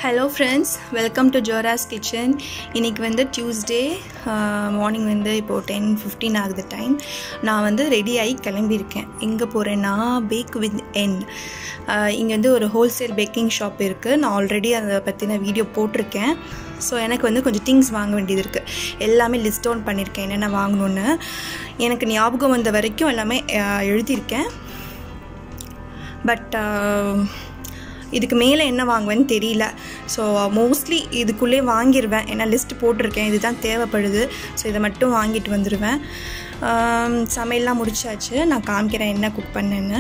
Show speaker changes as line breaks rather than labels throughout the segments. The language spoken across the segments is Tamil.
hello friends welcome to Jora's kitchen இன்றைக்கி வந்து டியூஸ்டே மார்னிங் வந்து இப்போது டென் ஃபிஃப்டீன் ஆகுது டைம் நான் வந்து ரெடி ஆகி கிளம்பியிருக்கேன் எங்கே போகிறேன்னா பேக் வித் என் இங்கே வந்து ஒரு ஹோல்சேல் பேக்கிங் ஷாப் இருக்குது நான் ஆல்ரெடி அதை பற்றின வீடியோ போட்டிருக்கேன் ஸோ எனக்கு வந்து கொஞ்சம் திங்ஸ் வாங்க வேண்டியது இருக்குது எல்லாமே லிஸ்ட் டவுன் பண்ணியிருக்கேன் என்னென்ன வாங்கணுன்னு எனக்கு ஞாபகம் வந்த வரைக்கும் எல்லாமே அஹ், எழுதியிருக்கேன் பட் இதுக்கு மேலே என்ன வாங்குவேன்னு தெரியல ஸோ மோஸ்ட்லி இதுக்குள்ளே வாங்கிடுவேன் ஏன்னா லிஸ்ட் போட்டிருக்கேன் இதுதான் தேவைப்படுது ஸோ இதை மட்டும் வாங்கிட்டு வந்துடுவேன் ஆம், சமையல்லாம் முடிச்சாச்சு நான் காமிக்கிறேன் என்ன குக் பண்ணேன்னு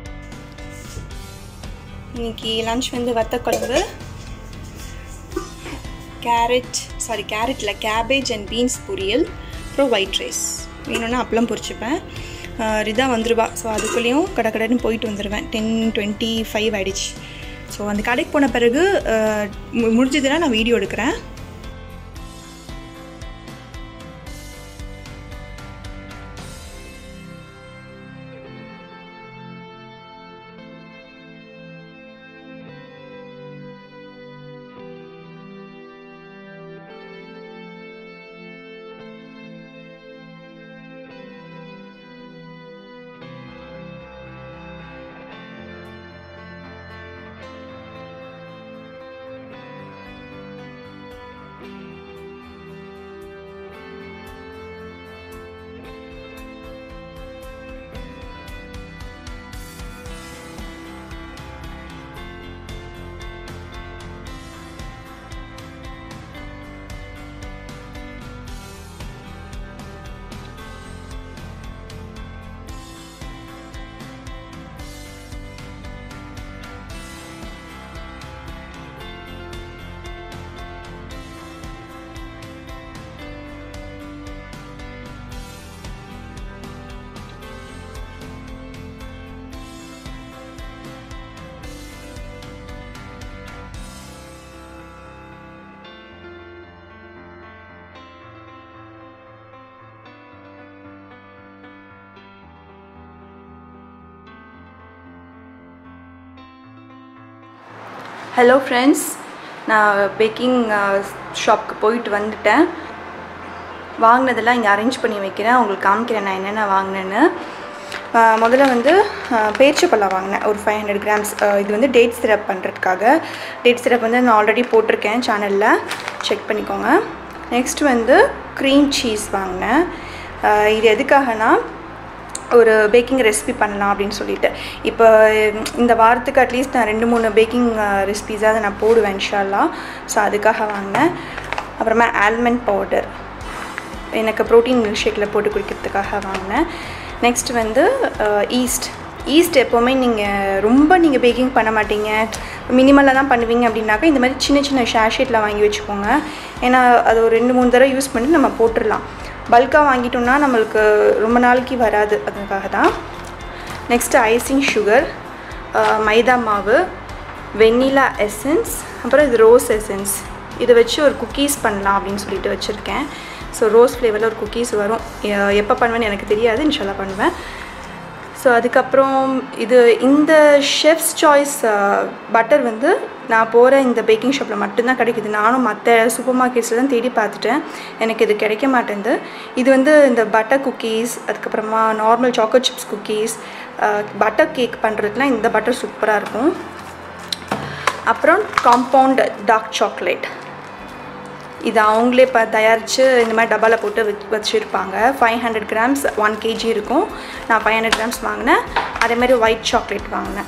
இன்னைக்கு லன்ச் வந்து வத்த குழம்பு கேரட் சாரி கேரட்டில் கேபேஜ் அண்ட் பீன்ஸ் பொரியல் அப்புறம் ஒயிட் ரைஸ் வேணும்னா அப்பளம் பொரிச்சுப்பேன் ஆஹ் ரிதா வந்துருவா ஸோ அதுக்குள்ளேயும் கடை கடைன்னு போயிட்டு வந்துடுவேன் டென் டுவெண்ட்டி ஃபைவ் ஆயிடுச்சு ஸோ அந்த கடைக்கு போன பிறகு ஆஹ் மு- முடிஞ்சதுன்னா நான் வீடியோ எடுக்கிறேன் ஹலோ ஃப்ரெண்ட்ஸ் நான் பேக்கிங் ஷாப்க்கு போயிட்டு வந்துட்டேன் வாங்கினதெல்லாம் இங்கே அரேஞ்ச் பண்ணி வைக்கிறேன் உங்களுக்கு காமிக்கிறேன் நான் என்னென்ன வாங்கினேன்னு ஆஹ் முதல்ல வந்து பேரிச்சப்பழம் வாங்கினேன் ஒரு ஃபைவ் ஹண்ட்ரட் கிராம்ஸ் இது வந்து டேட் சிரப் பண்ணுறதுக்காக டேட் சிரப் வந்து நான் ஆல்ரெடி போட்டிருக்கேன் சேனலில் செக் பண்ணிக்கோங்க நெக்ஸ்ட் வந்து க்ரீம் சீஸ் வாங்கினேன் ஆஹ் இது எதுக்காகனா ஒரு பேக்கிங் ரெசிபி பண்ணலாம் அப்படின்னு சொல்லிட்டு இப்போ உம், இந்த வாரத்துக்கு அட்லீஸ்ட் நான் ரெண்டு மூணு பேக்கிங் ரெசிபிஸாக நான் போடுவேன் இன்ஷால்லா ஸோ அதுக்காக வாங்கினேன் அப்புறமா ஆல்மண்ட் பவுடர் எனக்கு ப்ரோட்டீன் மில்க் ஷேக்கில் போட்டு குடிக்கிறதுக்காக வாங்கினேன் நெக்ஸ்ட் வந்து ஈஸ்ட் ஈஸ்ட் எப்போவுமே நீங்கள் ரொம்ப நீங்கள் பேக்கிங் பண்ண மாட்டீங்க மினிமலாக தான் பண்ணுவீங்க அப்படின்னாக்கா இந்த மாதிரி சின்ன சின்ன ஷேஷேட்டில் வாங்கி வச்சுக்கோங்க ஏன்னா அது ஒரு ரெண்டு மூணு தடவை யூஸ் பண்ணி நம்ம போட்டுடலாம் பல்காக வாங்கிட்டோம்னா நம்மளுக்கு ரொம்ப நாளைக்கு வராது அதுக்காக தான் நெக்ஸ்ட்டு ஐசிங் சுகர் மைதா மாவு வெண்ணிலா எசன்ஸ் அப்புறம் இது ரோஸ் எசன்ஸ் இதை வச்சு ஒரு குக்கீஸ் பண்ணலாம் அப்படின்னு சொல்லிட்டு வச்சுருக்கேன் ஸோ ரோஸ் ஃப்ளேவரில் ஒரு குக்கீஸ் வரும் எ- எப்போ பண்ணுவேன்னு எனக்கு தெரியாது இன்ஷால்லா பண்ணுவேன் ஸோ அதுக்கப்புறம் இது இந்த ஷெஃப்ஸ் சாய்ஸ் பட்டர் வந்து நான் போகிற இந்த பேக்கிங் ஷாப்பில் மட்டும்தான் கிடைக்குது நானும் மற்ற சூப்பர் மார்க்கெட்ஸில் தான் தேடி பார்த்துட்டேன் எனக்கு இது கிடைக்க மாட்டேங்குது இது வந்து இந்த பட்டர் குக்கீஸ் அதுக்கப்புறமா normal choc chips cookies butter cake பண்ணுறதுலாம் இந்த பட்டர் சூப்பராக இருக்கும் அப்புறம் காம்பவுண்ட் டார்க் சாக்லேட் இது அவங்களே இப்போ தயாரித்து இந்த மாதிரி டப்பாவில் போட்டு வச் வச்சுருப்பாங்க five hundred grams one KG இருக்கும் நான் ஃபைவ் ஹண்ட்ரட் கிராம்ஸ் வாங்கினேன் அதே மாதிரி ஒயிட் சாக்லேட் வாங்கினேன்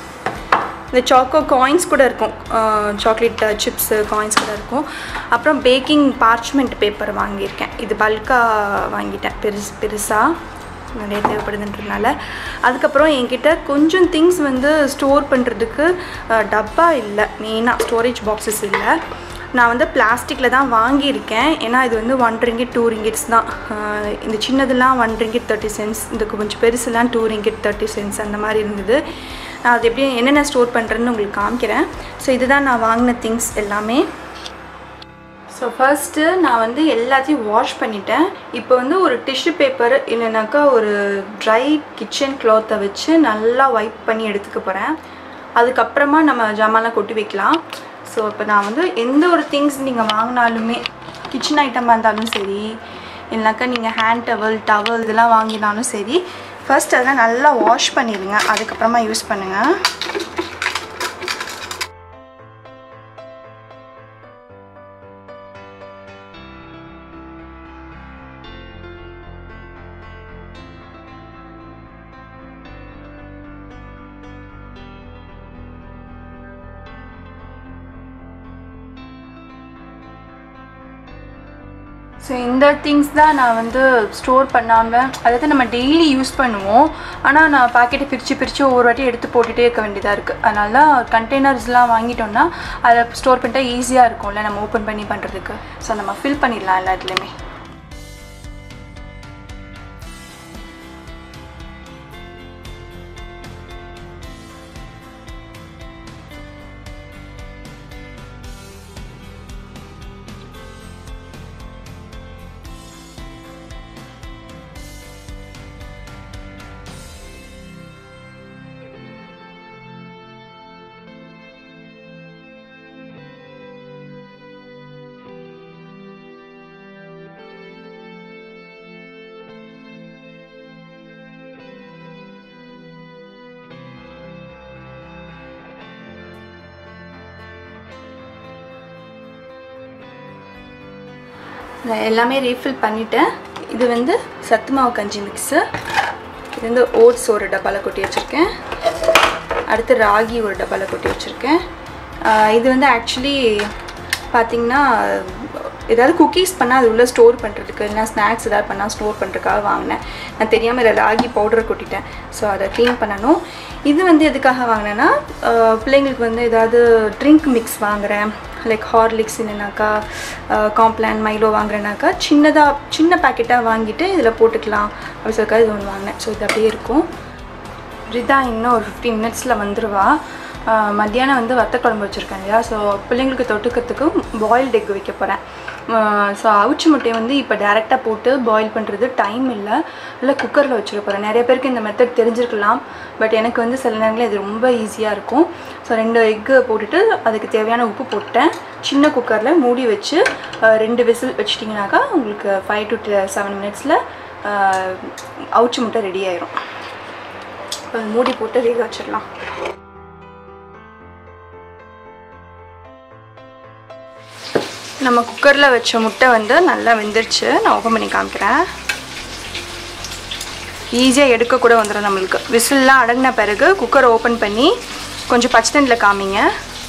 இந்த சாக்கோ காயின்ஸ் கூட இருக்கும் சாக்லேட் சிப்ஸு காயின்ஸ் கூட இருக்கும் அப்புறம் பேக்கிங் பார்ச்மெண்ட் பேப்பர் வாங்கியிருக்கேன் இது பல்காக வாங்கிட்டேன் பெருசு பெருசாக நிறைய தேவைப்படுதுன்றதுனால அதுக்கப்புறம் என்கிட்ட கொஞ்சம் திங்ஸ் வந்து ஸ்டோர் பண்ணுறதுக்கு டப்பா இல்லை மெயினாக ஸ்டோரேஜ் பாக்ஸஸ் இல்லை நான் வந்து பிளாஸ்டிக்கில் தான் வாங்கியிருக்கேன் ஏன்னா இது வந்து ஒன் ரிங்கிட் டூ ரிங்கிட்ஸ் தான் அஹ் இந்த சின்னதெல்லாம் ஒன் ரிங்கிட் தேர்ட்டி சென்ஸ் இந்த கொஞ்சம் பெருசுலாம் டூ ரிங்கிட் தேர்ட்டி சென்ஸ் அந்த மாதிரி இருந்தது நான் அது எப்படி என்னென்ன ஸ்டோர் பண்ணுறேன்னு உங்களுக்கு காமிக்கிறேன் ஸோ இதுதான் நான் வாங்கின திங்ஸ் எல்லாமே ஸோ ஃபர்ஸ்ட்டு நான் வந்து எல்லாத்தையும் வாஷ் பண்ணிட்டேன் இப்போ வந்து ஒரு டிஷ்யூ பேப்பர் இல்லைனாக்கா ஒரு ட்ரை கிச்சன் க்ளாத்தை வச்சு நல்லா வைப் பண்ணி எடுத்துக்க போகிறேன் அதுக்கப்புறமா நம்ம ஜாமான்லாம் கொட்டி வைக்கலாம் ஸோ இப்போ நான் வந்து எந்த ஒரு திங்ஸ் நீங்கள் வாங்கினாலுமே கிச்சன் ஐட்டமாக இருந்தாலும் சரி இல்லைனாக்கா நீங்கள் ஹேண்ட் டவல் டவல் இதெல்லாம் வாங்கினாலும் சரி ஃபர்ஸ்ட் அதெல்லாம் நல்லா வாஷ் பண்ணிடுங்க அதுக்கப்புறமா யூஸ் பண்ணுங்கள் ஸோ இந்த திங்ஸ் தான் நான் வந்து ஸ்டோர் பண்ணாமல் அதாவது நம்ம டெய்லி யூஸ் பண்ணுவோம் ஆனால் நான் பாக்கெட்டை பிரித்து பிரித்து ஒவ்வொரு வாட்டி எடுத்து போட்டுகிட்டே இருக்க வேண்டியதாக இருக்குது அதனால கண்டெய்னர்ஸ்லாம் வாங்கிட்டோம்னா அதை ஸ்டோர் பண்ணிட்டா ஈஸியாக இருக்கும்ல நம்ம ஓப்பன் பண்ணி பண்ணுறதுக்கு ஸோ நம்ம ஃபில் பண்ணிடலாம் எல்லா இடத்துலையுமே நான் எல்லாமே ரீஃபில் பண்ணிட்டேன் இது வந்து சத்து மாவு கஞ்சி மிக்ஸு இது வந்து ஓட்ஸ் ஒரு டப்பாவில் கொட்டி வச்சுருக்கேன் அடுத்து ராகி ஒரு டப்பாவில் கொட்டி வச்சுருக்கேன் ஆஹ் இது வந்து ஆக்சுவலி பார்த்திங்கன்னா ஏதாவது குக்கீஸ் பண்ணால் அது உள்ளே ஸ்டோர் பண்ணுறதுக்கு இல்லைனா ஸ்நாக்ஸ் ஏதாவது பண்ணால் ஸ்டோர் பண்ணுறதுக்காக வாங்கினேன் நான் தெரியாமல் இதில் ராகி பவுடர் கொட்டிட்டேன் ஸோ அதை க்ளீன் பண்ணணும் இது வந்து எதுக்காக வாங்கினேன்னா ஆஹ் பிள்ளைங்களுக்கு வந்து ஏதாவது ட்ரிங்க் மிக்ஸ் வாங்குகிறேன் லைக் ஹார்லிக்ஸ் இல்லைனாக்கா காம்ப்ளான் மைலோ வாங்குறேனாக்கா சின்னதாக சின்ன பேக்கெட்டாக வாங்கிட்டு இதில் போட்டுக்கலாம் அப்படி சொல்லிக்காக இது ஒன்று வாங்கினேன் ஸோ இது அப்படியே இருக்கும் ரிதா இன்னும் ஒரு ஃபிஃப்டீன் மினிட்ஸில் வந்துடுவா ஆஹ் மத்தியானம் வந்து வத்த குழம்பு வச்சுருக்கேன் இல்லையா ஸோ பிள்ளைங்களுக்கு தொட்டுக்கிறதுக்கு பாயில்டு எக் வைக்க போகிறேன் ஸோ அவிச்சு முட்டையை வந்து இப்போ டேரெக்டாக போட்டு பாயில் பண்ணுறது டைம் இல்லை இல்லை குக்கரில் வச்சுருக்க போகிறேன் நிறைய பேருக்கு இந்த மெத்தட் தெரிஞ்சிருக்கலாம் பட் எனக்கு வந்து சில நேரங்களில் இது ரொம்ப ஈஸியாக இருக்கும் ஸோ ரெண்டு எக்கு போட்டுட்டு அதுக்கு தேவையான உப்பு போட்டேன் சின்ன குக்கரில் மூடி வச்சு ஆஹ் ரெண்டு விசில் வச்சிட்டிங்கனாக்கா உங்களுக்கு ஃபைவ் டு செவன் மினிட்ஸில் அவிச்சு முட்டை ரெடி ஆயிரும் இப்போ மூடி போட்டு வேக வச்சிடலாம் நம்ம குக்கரில் வச்ச முட்டை வந்து நல்லா வெந்துருச்சு நான் ஓப்பன் பண்ணி காமிக்கிறேன் ஈஸியாக எடுக்க கூட வந்துடும் நம்மளுக்கு விசில்லாம் அடங்கின பிறகு குக்கரை ஓப்பன் பண்ணி கொஞ்சம் பச்சை தண்ணியில் காமிங்க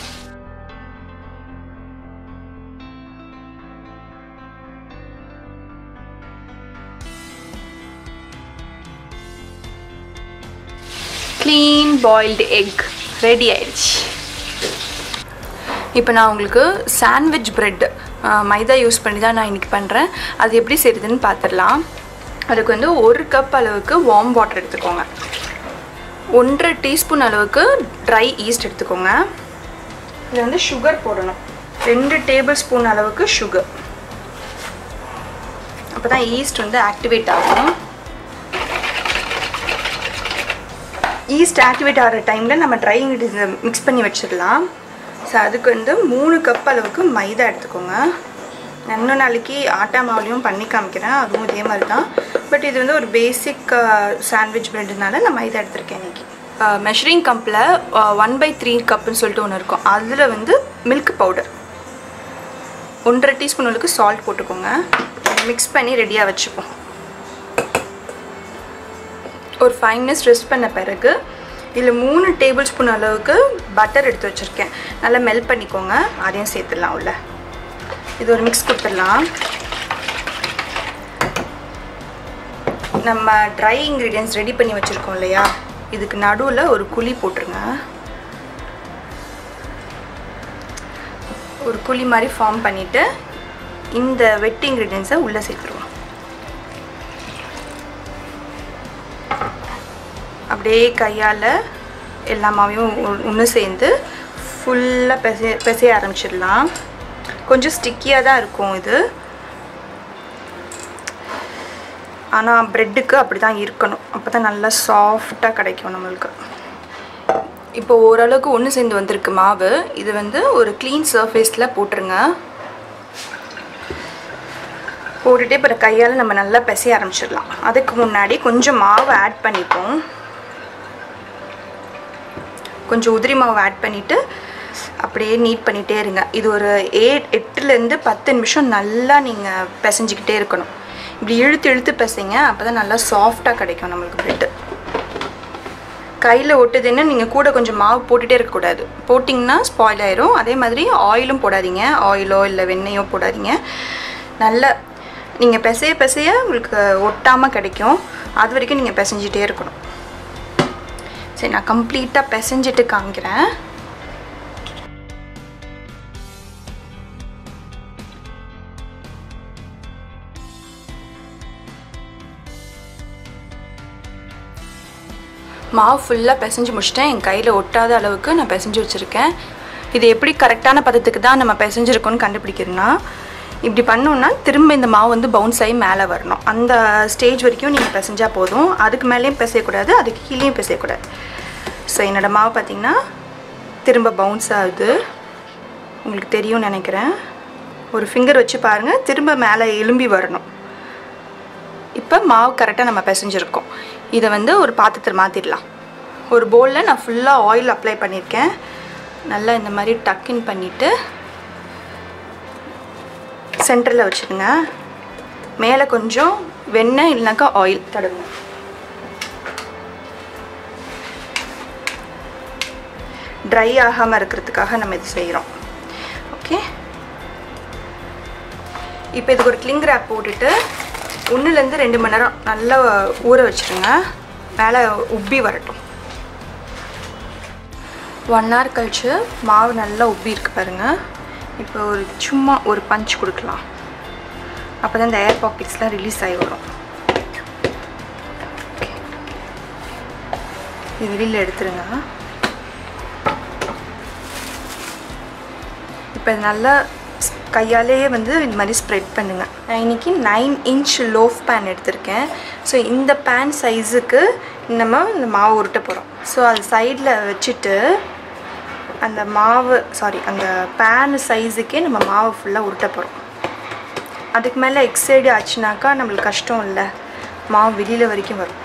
க்ளீன் பாயில்டு எக் ரெடி ஆயிடுச்சு இப்போ நான் உங்களுக்கு சாண்ட்விச் பிரெட் மைதா யூஸ் பண்ணி தான் நான் இன்றைக்கி பண்ணுறேன் அது எப்படி செய்யுதுன்னு பார்த்துடலாம் அதுக்கு வந்து ஒரு கப் அளவுக்கு வார்ம் வாட்டர் எடுத்துக்கோங்க ஒன்றரை டீஸ்பூன் அளவுக்கு ட்ரை ஈஸ்ட் எடுத்துக்கோங்க இதில் வந்து சுகர் போடணும் ரெண்டு டேபிள் ஸ்பூன் அளவுக்கு சுகர் அப்போ தான் ஈஸ்ட் வந்து ஆக்டிவேட் ஆகும் ஈஸ்ட் ஆக்டிவேட் ஆகிற டைமில் நம்ம ட்ரை இன்க்ரீடியன்ஸை மிக்ஸ் பண்ணி வச்சிடலாம் ஸோ அதுக்கு வந்து மூணு கப் அளவுக்கு மைதா எடுத்துக்கோங்க நான் இன்னும் நாளைக்கு ஆட்டா மாவுலையும் பண்ணி காமிக்கிறேன் அதுவும் இதே மாதிரி தான் பட் இது வந்து ஒரு பேசிக் சாண்ட்விச் பிரெட்னால நான் மைதா எடுத்திருக்கேன் இன்னைக்கு மெஷரிங் கப்பில் ஒன் பை த்ரீ கப்புன்னு சொல்லிட்டு ஒன்று இருக்கும் அதில் வந்து மில்க் பவுடர் ஒன்றரை டீஸ்பூன் அளவுக்கு சால்ட் போட்டுக்கோங்க மிக்ஸ் பண்ணி ரெடியாக வச்சுப்போம் ஒரு ஃபைவ் மினிட்ஸ் ரெஸ்ட் பண்ண பிறகு இதில் மூணு டேபிள் ஸ்பூன் அளவுக்கு பட்டர் எடுத்து வச்சுருக்கேன் நல்லா மெல்ட் பண்ணிக்கோங்க அதையும் சேர்த்துடலாம் உள்ள இது ஒரு மிக்ஸ் கொடுத்துடலாம் நம்ம ட்ரை இன்க்ரீடியன்ஸ் ரெடி பண்ணி வச்சுருக்கோம் இல்லையா இதுக்கு நடுவில் ஒரு குழி போட்டுருங்க ஒரு குழி மாதிரி ஃபார்ம் பண்ணிவிட்டு இந்த வெட் இன்க்ரீடியன்ஸை உள்ளே சேர்த்துருவோம் அப்படியே கையால் எல்லா மாவையும் ஒன்று சேர்ந்து ஃபுல்லாக பெசைய பெசைய ஆரம்பிச்சிடலாம் கொஞ்சம் ஸ்டிக்கியாக தான் இருக்கும் இது ஆனால் ப்ரெட்டுக்கு அப்படி தான் இருக்கணும் அப்போ தான் நல்லா சாஃப்டாக கிடைக்கும் நம்மளுக்கு இப்போ ஓரளவுக்கு ஒன்று சேர்ந்து வந்திருக்கு மாவு இது வந்து ஒரு க்ளீன் சர்ஃபேஸில் போட்டுருங்க போட்டுட்டு இப்போ கையால் நம்ம நல்லா பிசைய ஆரம்பிச்சிடலாம் அதுக்கு முன்னாடி கொஞ்சம் மாவு ஆட் பண்ணிப்போம் கொஞ்சம் உதிரி மாவு ஆட் பண்ணிவிட்டு அப்படியே நீட் பண்ணிகிட்டே இருங்க இது ஒரு ஏ எட்டுலேருந்து பத்து நிமிஷம் நல்லா நீங்கள் பிசைஞ்சிக்கிட்டே இருக்கணும் இப்படி இழுத்து இழுத்து பிசைங்க அப்போ தான் நல்லா சாஃப்டாக கிடைக்கும் நம்மளுக்கு ப்ரெட்டு கையில் ஒட்டுதுன்னு நீங்கள் கூட கொஞ்சம் மாவு போட்டுகிட்டே இருக்கக்கூடாது போட்டிங்கன்னா ஸ்பாயில் ஆயிரும் அதே மாதிரி ஆயிலும் போடாதீங்க ஆயிலோ இல்லை வெண்ணெயோ போடாதீங்க நல்ல நீங்கள் பிசைய பிசைய உங்களுக்கு ஒட்டாமல் கிடைக்கும் அது வரைக்கும் நீங்கள் பிசைஞ்சிட்டே இருக்கணும் சரி நான் கம்ப்ளீட்டாக பிசைஞ்சிட்டு காமிக்கிறேன் மாவு ஃபுல்லாக பிசைஞ்சு முடிச்சிட்டேன் என் கையில் ஒட்டாத அளவுக்கு நான் பிசைஞ்சு வச்சுருக்கேன் இது எப்படி கரெக்டான பதத்துக்கு தான் நம்ம பிசைஞ்சிருக்கோன்னு கண்டுபிடிக்கிறதுனா இப்படி பண்ணோன்னா திரும்ப இந்த மாவு வந்து பவுன்ஸ் ஆகி மேலே வரணும் அந்த ஸ்டேஜ் வரைக்கும் நீங்கள் பிசைஞ்சால் போதும் அதுக்கு மேலேயும் பிசையக்கூடாது அதுக்கு கீழேயும் பிசையக்கூடாது ஸோ என்னோடய மாவு பார்த்திங்கன்னா திரும்ப பவுன்ஸ் ஆகுது உங்களுக்கு தெரியும்னு நினைக்கிறேன் ஒரு ஃபிங்கர் வச்சு பாருங்கள் திரும்ப மேலே எலும்பி வரணும் இப்போ மாவு கரெக்டாக நம்ம பிசைஞ்சிருக்கோம் இதை வந்து ஒரு பாத்திரத்தில் மாற்றிடலாம் ஒரு பவுலில் நான் ஃபுல்லாக ஆயில் அப்ளை பண்ணியிருக்கேன் நல்லா இந்த மாதிரி டக்கின் பண்ணிவிட்டு சென்டரில் வச்சுருங்க மேலே கொஞ்சம் வெண்ணெய் இல்லைனாக்கா ஆயில் தடவுங்க ட்ரை ஆகாமல் இருக்கிறதுக்காக நம்ம இது செய்கிறோம் ஓகே இப்போ இதுக்கு ஒரு கிளிங் ரேப் போட்டுட்டு ஒன்றுலேருந்து ரெண்டு மணி நேரம் நல்லா ஊற வச்சுருங்க மேலே உப்பி வரட்டும் ஒன் ஹவர் கழிச்சு மாவு நல்லா உப்பி இருக்கு பாருங்கள் இப்போ ஒரு சும்மா ஒரு பஞ்ச் கொடுக்கலாம் அப்போ தான் இந்த ஏர் பாக்கெட்ஸ்லாம் ரிலீஸ் ஆகி வரும் இது வெளியில் எடுத்துருங்க இப்போ இது நல்லா கையாலேயே வந்து இந்த மாதிரி ஸ்ப்ரெட் பண்ணுங்கள் நான் இன்றைக்கி நைன் இன்ச் லோஃப் பேன் எடுத்திருக்கேன் ஸோ இந்த பேன் சைஸுக்கு நம்ம இந்த மாவு உருட்ட போகிறோம் ஸோ அது சைடில் வச்சுட்டு அந்த மாவு சாரி அந்த பேன் சைஸுக்கே நம்ம மாவு ஃபுல்லாக உருட்ட போகிறோம் அதுக்கு மேலே எக்ஸைடு ஆச்சுனாக்கா நம்மளுக்கு கஷ்டம் இல்லை மாவு வெளியில் வரைக்கும் வரும்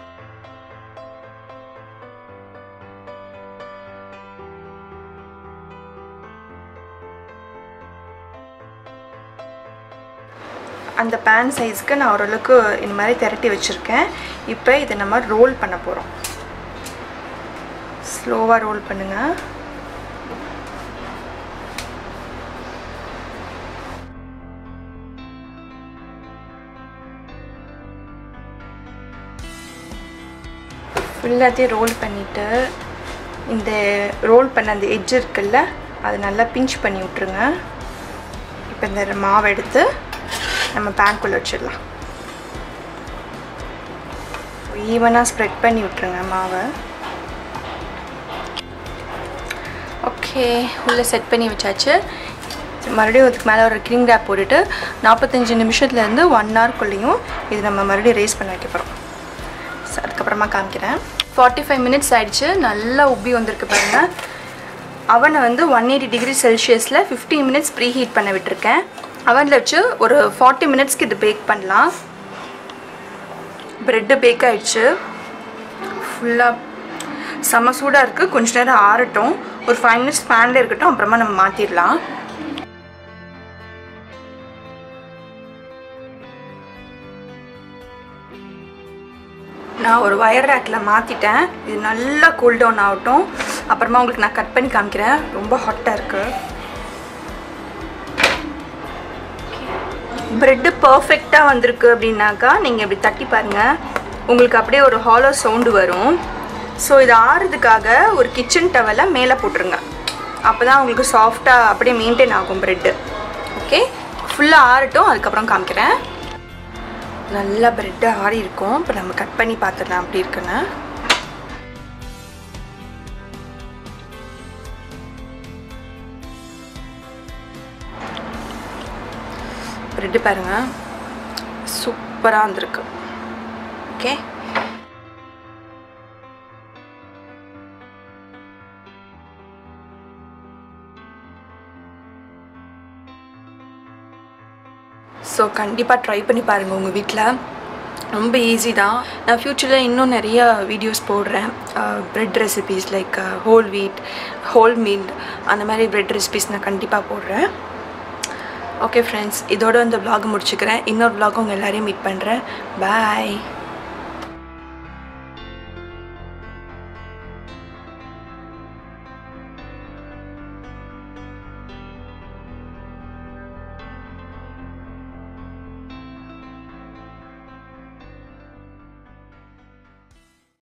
அந்த பேன் சைஸ்க்கு நான் ஓரளவுக்கு இந்த மாதிரி திரட்டி வச்சுருக்கேன் இப்போ இதை நம்ம ரோல் பண்ண போகிறோம் ஸ்லோவாக ரோல் பண்ணுங்கள் ஃபுல்லாத்தையும் ரோல் பண்ணிவிட்டு இந்த ரோல் பண்ண அந்த எட்ஜ் இருக்குல்ல அதை நல்லா பிஞ்ச் பண்ணி விட்ருங்க இப்போ இந்த மாவை எடுத்து நம்ம பேன்குள்ளே வச்சிடலாம் ஈவனாக ஸ்ப்ரெட் பண்ணி விட்ருங்க மாவை ஓகே உள்ளே செட் பண்ணி வச்சாச்சு மறுபடியும் அதுக்கு மேலே ஒரு க்ரீம் ரேப் போட்டுட்டு நாற்பத்தஞ்சு நிமிஷத்துலேருந்து ஒன் ஹவர்க்குள்ளேயும் இது நம்ம மறுபடியும் ரேஸ் பண்ண வைக்க போகிறோம் ஸோ அதுக்கப்புறமா காமிக்கிறேன் ஃபார்ட்டி ஃபைவ் மினிட்ஸ் ஆயிடுச்சு நல்லா உப்பி வந்திருக்கு பாருங்கள் அவனை வந்து ஒன் எயிட்டி டிகிரி செல்சியஸில் ஃபிஃப்டீன் மினிட்ஸ் ப்ரீ ஹீட் பண்ண விட்டுருக்கேன் அவனில் வச்சு ஒரு ஃபார்ட்டி மினிட்ஸ்க்கு இது பேக் பண்ணலாம் ப்ரெட்டு பேக் ஆயிடுச்சு ஃபுல்லாக செம்ம சூடாக இருக்குது கொஞ்ச நேரம் ஆறட்டும் ஒரு ஃபைவ் மினிட்ஸ் ஃபேனில் இருக்கட்டும் அப்புறமா நம்ம மாற்றிடலாம் நான் ஒரு வயர் ரேக்கில் மாற்றிட்டேன் இது நல்லா கூல் டவுன் ஆகட்டும் அப்புறமா உங்களுக்கு நான் கட் பண்ணி காமிக்கிறேன் ரொம்ப ஹாட்டாக இருக்குது ப்ரெட்டு பர்ஃபெக்டாக வந்திருக்கு அப்படின்னாக்கா நீங்கள் இப்படி தட்டி பாருங்கள் உங்களுக்கு அப்படியே ஒரு ஹாலோ சவுண்டு வரும் ஸோ இது ஆறுறதுக்காக ஒரு கிச்சன் டவலை மேலே போட்டுருங்க அப்போ தான் உங்களுக்கு சாஃப்டாக அப்படியே மெயின்டைன் ஆகும் ப்ரெட்டு ஓகே ஃபுல்லாக ஆறட்டும் அதுக்கப்புறம் காமிக்கிறேன் நல்லா ப்ரெட்டு ஆறி இருக்கும் இப்போ நம்ம கட் பண்ணி பார்த்துடலாம் அப்படி இருக்குன்னு ப்ரெட்டு பாருங்கள் சூப்பராக வந்திருக்கு ஓகே ஸோ கண்டிப்பாக ட்ரை பண்ணி பாருங்கள் உங்கள் வீட்டில் ரொம்ப ஈஸி தான் நான் ஃப்யூச்சரில் இன்னும் நிறைய வீடியோஸ் போடுறேன் bread recipes like whole wheat whole meal அந்த மாதிரி ப்ரெட் ரெசிபீஸ் நான் கண்டிப்பாக போடுறேன் ஓகே ஃப்ரெண்ட்ஸ் இதோட இந்த vlog முடிச்சுக்கிறேன் இன்னொரு vlog உங்கள் எல்லாரையும் மீட் பண்ணுறேன் பாய்